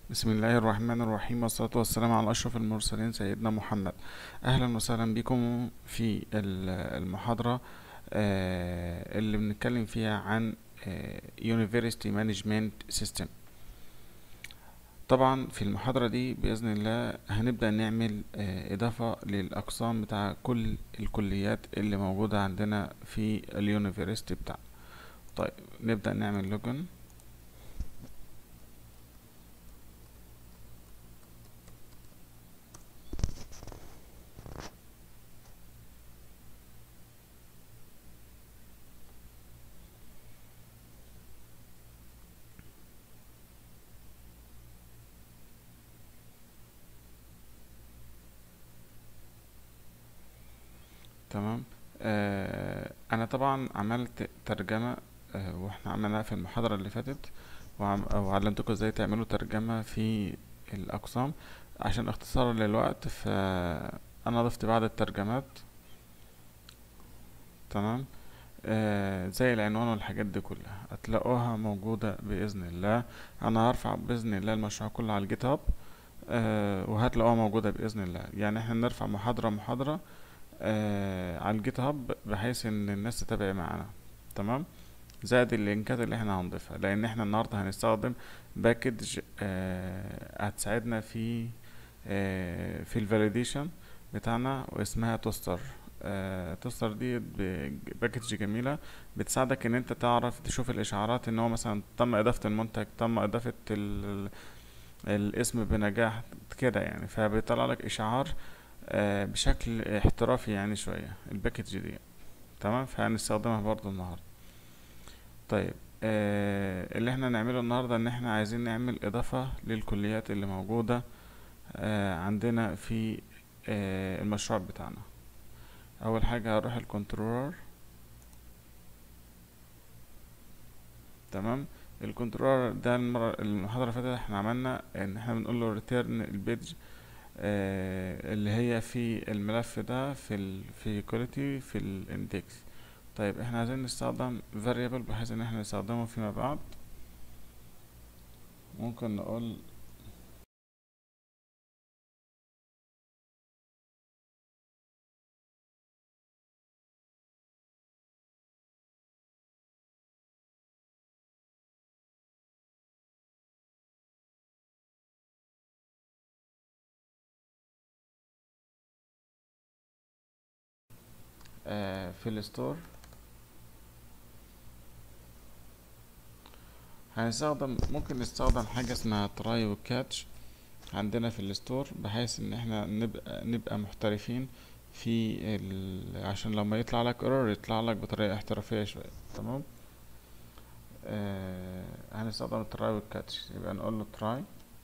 بسم الله الرحمن الرحيم والصلاة والسلام على أشرف المرسلين سيدنا محمد أهلا وسهلا بكم في ال- المحاضرة آه، اللي بنتكلم فيها عن آه، University Management System طبعا في المحاضرة دي بإذن الله هنبدأ نعمل آه، إضافة للأقسام بتاع كل الكليات اللي موجودة عندنا في اليونيفرسيتي بتاعنا طيب نبدأ نعمل لوجن تمام آه انا طبعا عملت ترجمة آه واحنا عملناها في المحاضرة اللي فاتت وعم وعلمتكم ازاي تعملوا ترجمة في الاقسام عشان اختصارا للوقت فانا ضفت بعض الترجمات تمام آه زي العنوان والحاجات دي كلها هتلاقوها موجودة بإذن الله أنا هرفع بإذن الله المشروع كله على الجيت هاب آه وهتلاقوها موجودة بإذن الله يعني احنا نرفع محاضرة محاضرة آه على الجيت هاب بحيث ان الناس تتابع معانا تمام زائد اللينكات اللي احنا هنضيفها لان احنا النهارده هنستخدم باكج آه هتساعدنا في آه في الفاليديشن بتاعنا واسمها توستر آه توستر دي ب- باكج جميلة بتساعدك ان انت تعرف تشوف الاشعارات ان هو مثلا تم اضافة المنتج تم اضافة ال الاسم بنجاح كده يعني فبيطلع لك اشعار آه، بشكل احترافي يعني شوية الباكج دي تمام فهنستخدمها برضو النهاردة طيب آه اللي احنا نعمله النهاردة ان احنا عايزين نعمل اضافة للكليات اللي موجودة آه عندنا في آه المشروع بتاعنا اول حاجة هروح الكنترولر تمام الكنترولر ده المرة المحاضرة اللي فاتت احنا عملنا ان احنا بنقول له ريتيرن البيج آه، اللي هي في الملف ده في ال في quality في الاندكس طيب احنا عايزين نستخدم variable بحيث ان احنا نستخدمه فيما بعد ممكن نقول آه، في الستور هنستخدم ممكن نستخدم حاجة اسمها تراي وكاتش عندنا في الستور بحيث ان احنا نبقى نبقى محترفين في ال... عشان لما يطلع لك ايرور يطلع لك بطريقة احترافية شوية تمام آه هنستخدم التراي والكاتش يبقى نقول له تراي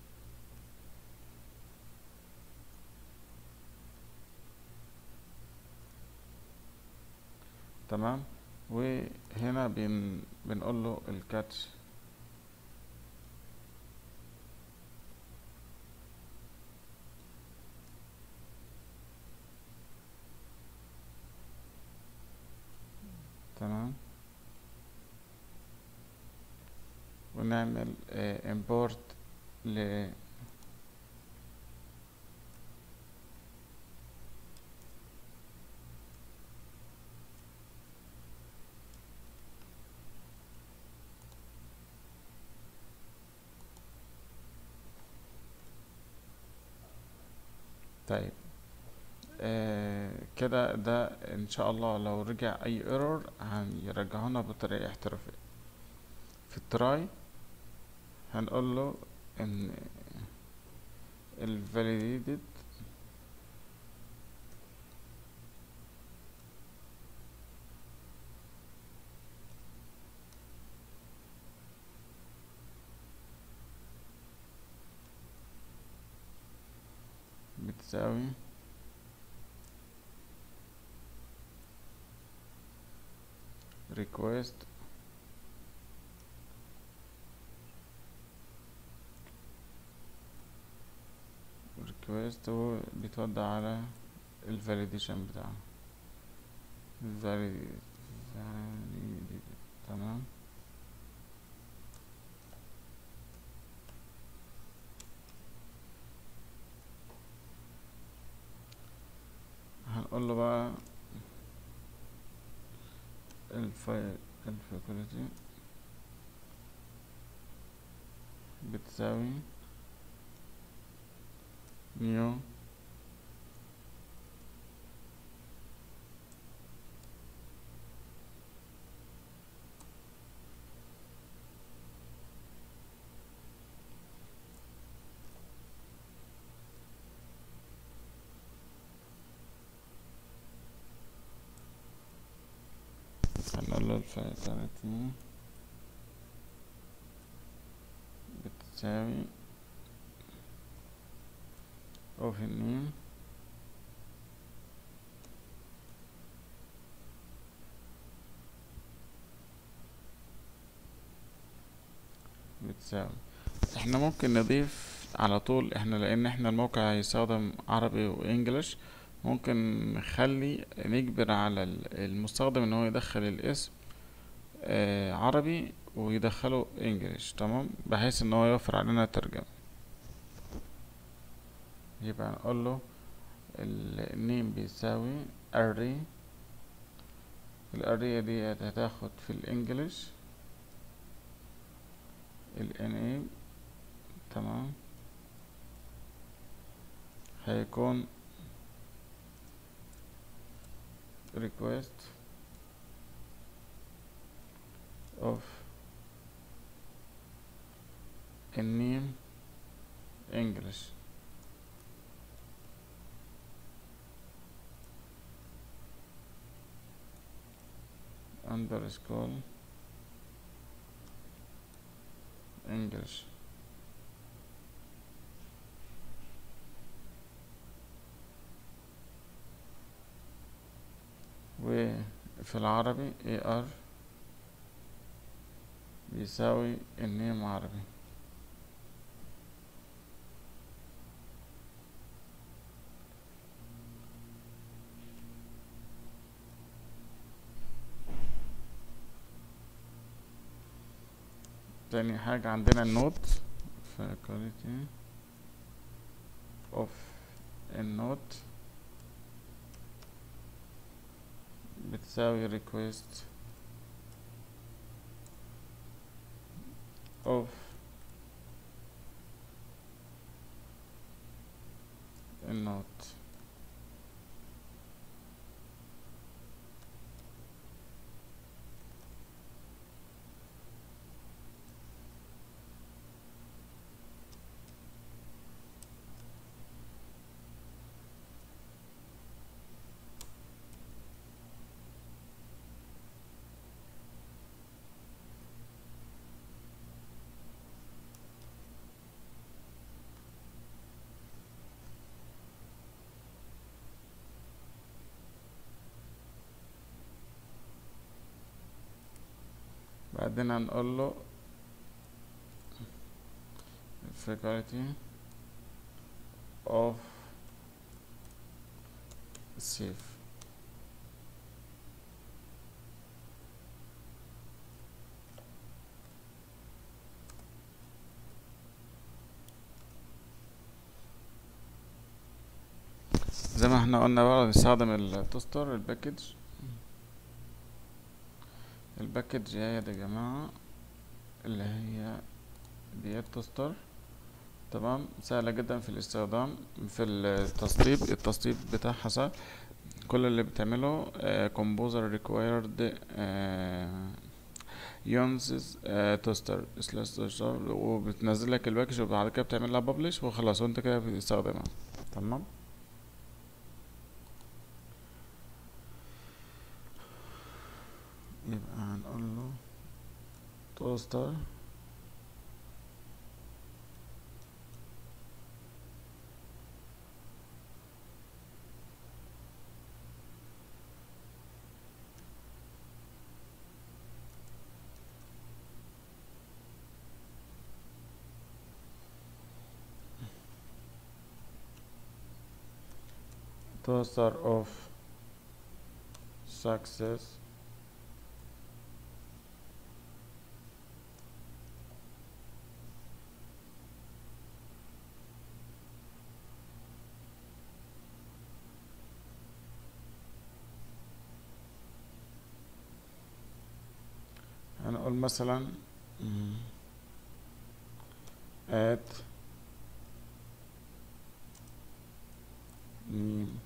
تمام وهنا بن... بنقول له الكاتش تمام ونعمل آه import ل طيب آه كده ده ان شاء الله لو رجع اي ايرور هيرجعونا بطريقة احترافية في التراي هنقول له ان ال validated بتساوي request request هو بيتودع على ال validation بتاعه valid valid تمام هنقول له بقى الفايل الفاكولتي بتساوي نيو هنقول له الفاكولتي بتساوي اوف النيم بتساوي احنا ممكن نضيف على طول احنا لان احنا الموقع هيستخدم عربي وانجليش ممكن نخلي نجبر على المستخدم ان هو يدخل الاسم آه عربي ويدخله انجليش تمام بحيث ان هو يوفر علينا ترجمة يبقى نقول له النيم بيساوي array الارية دي هتاخد في الانجليش النيم تمام هيكون request of النيم English underscore English وفي العربي AR بيساوي النيم عربي تاني حاجة عندنا النوت faculty of النوت بتساوي request of النوت بعدين هنقول له faculty of save زي ما احنا قلنا بقى نستخدم التوستر الباكج الباكج هي دي يا جماعة اللي هي دي التوستر تمام سهلة جدا في الاستخدام في التسطيب التسطيب بتاعها سهل كل اللي بتعمله كومبوزر ريكوايرد يونسز توستر سلاش توستر وبتنزل لك الباكج وبعد كده بتعمل لها ببلش وخلاص وانت كده بتستخدمها تمام يبقى هنقول له توستر toaster of success هنقول مثلا at meme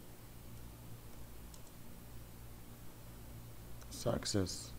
success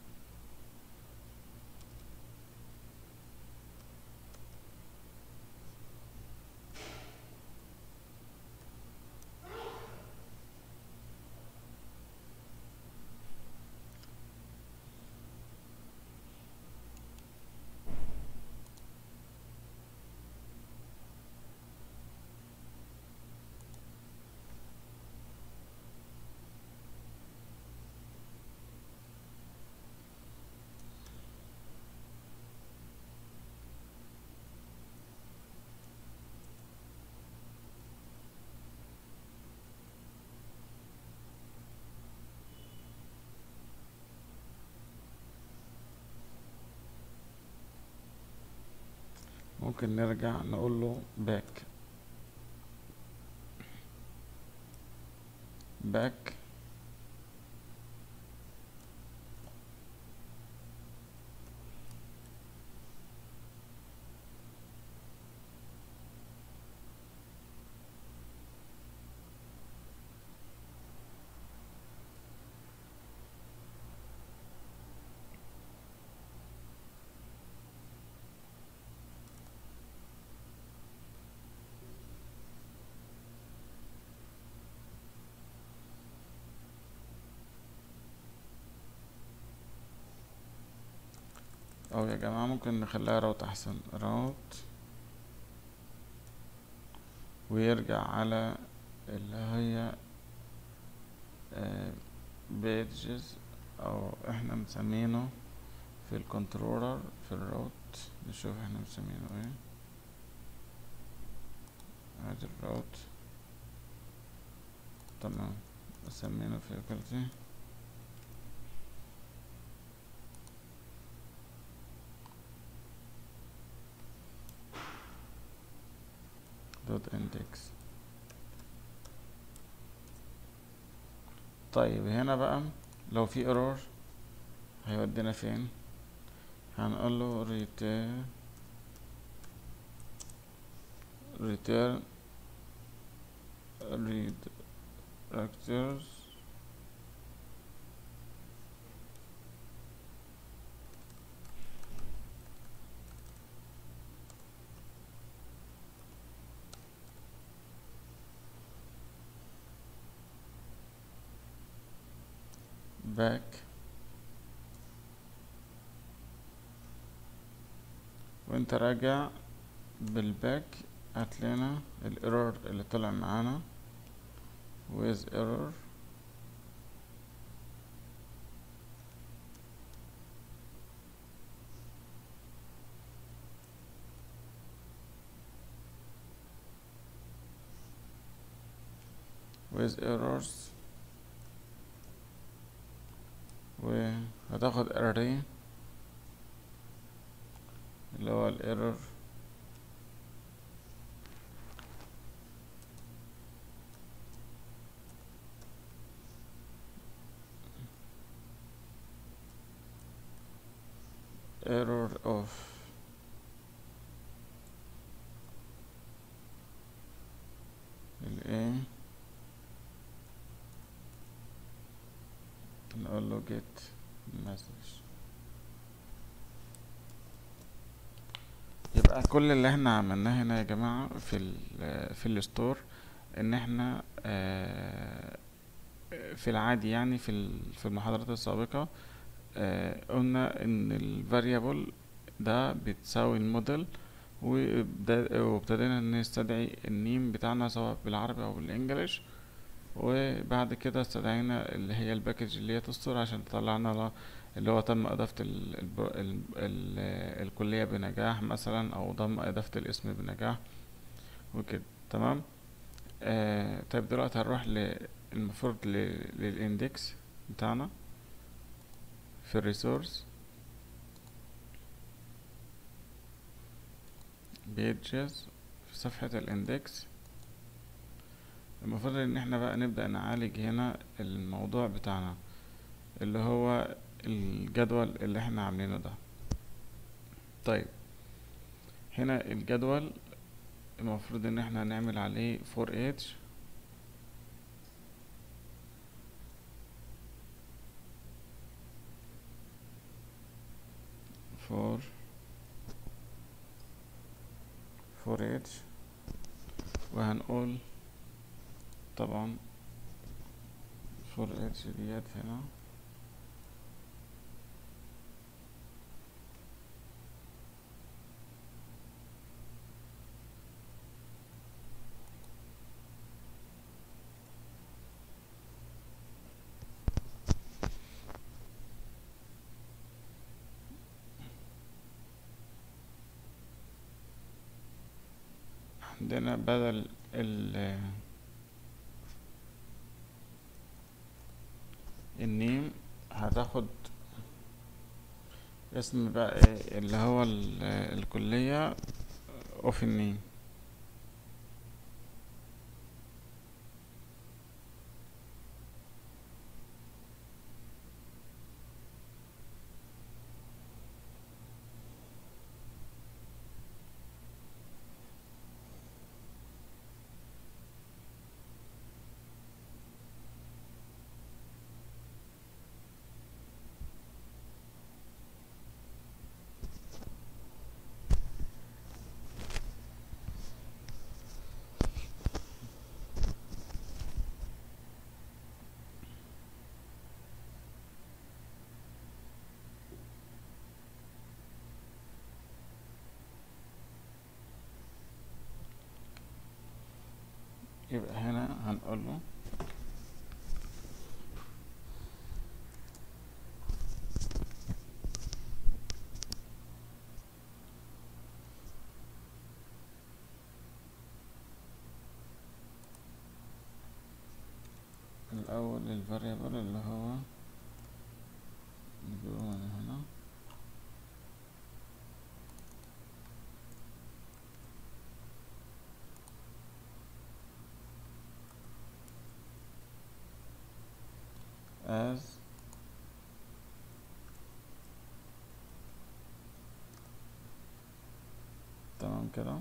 ممكن نرجع نقول له back back او يا جماعة ممكن نخليها راوت احسن راوت ويرجع على اللي هي بيجز او احنا مسمينه في الكنترولر في الراوت نشوف احنا مسمينه ايه ادي الراوت تمام مسمينه faculty دوت اندكس طيب هنا بقى لو في ايرور هيودينا فين هنقول له return return redirectors back وانت راجع بالباك هتلاقينا الايرور اللي طلع معانا with error with errors وهتاخد array اللي هو الايرور error of ال A نقول له get message يبقى كل اللي احنا عملناه هنا يا جماعة في ال في الستور ان احنا آه، في العادي يعني في ال- في المحاضرات السابقة آه، قلنا ان الفاريبل ده بتساوي الموديل وبدا- وابتدينا نستدعي النيم بتاعنا سواء بالعربي او بالانجليش وبعد كده استدعينا اللي هي الباكج اللي هي تستر عشان تطلع لنا اللي هو تم اضافة ال ال ال ال الكلية بنجاح مثلا او تم اضافة الاسم بنجاح وكده تمام آه طيب دلوقتي هنروح ل المفروض ل- للاندكس بتاعنا في الريسورس بيجز في صفحة الاندكس المفروض ان احنا بقى نبدأ نعالج هنا الموضوع بتاعنا اللي هو الجدول اللي احنا عاملينه ده طيب هنا الجدول المفروض ان احنا هنعمل عليه for each for for each وهنقول طبعا for each ديت هنا عندنا بدل ال النيم هتاخد اسم بقى ايه اللي هو ال- الكلية اوف النيم يبقى هنا هنقول له الأول الفاريبل اللي هو نجيبه من هنا as تمام كده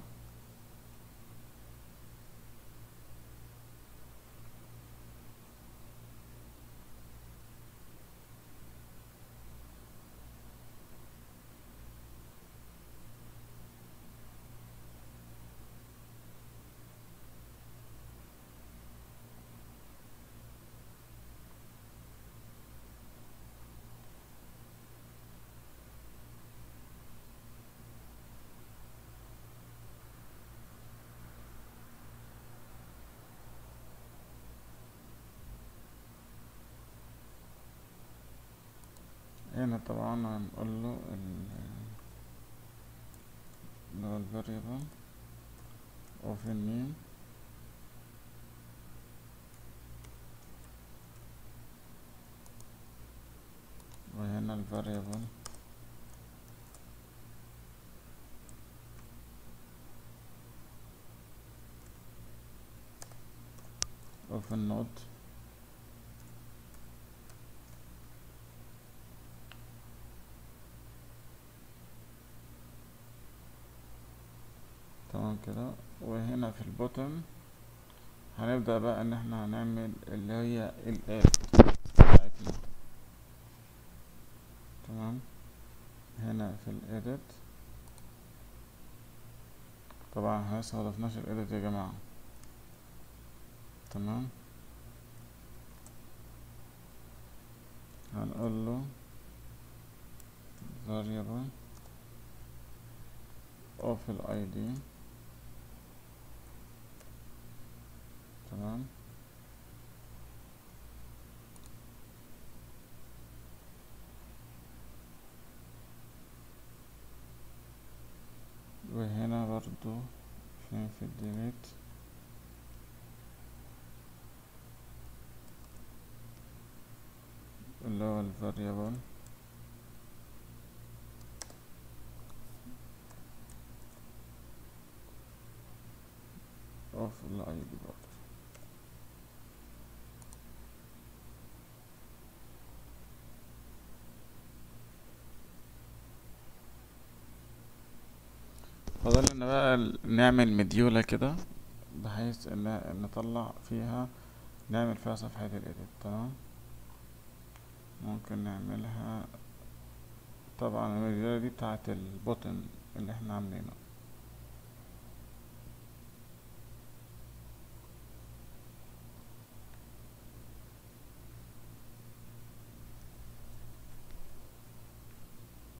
هنا طبعا هنقول له ال- اللي هو الفاريبل of النيم وهنا الفاريبل of النوت تمام كده وهنا في البوتن هنبدأ بقى ان احنا هنعمل اللي هي الاد بتاعتنا تمام هنا في الاديت طبعا احنا لسه مضفناش الاديت يا جماعة تمام هنقول له variable of ال ID تمام وهنا برضو فين في الديليت اللي هو الفاريبل of ال ID برضو فاضل لنا بقى ال- نعمل مديولة كده بحيث ان نطلع فيها نعمل فيها صفحة الايديت تمام ممكن نعملها طبعا المديولة دي بتاعت البوتن اللي احنا عاملينه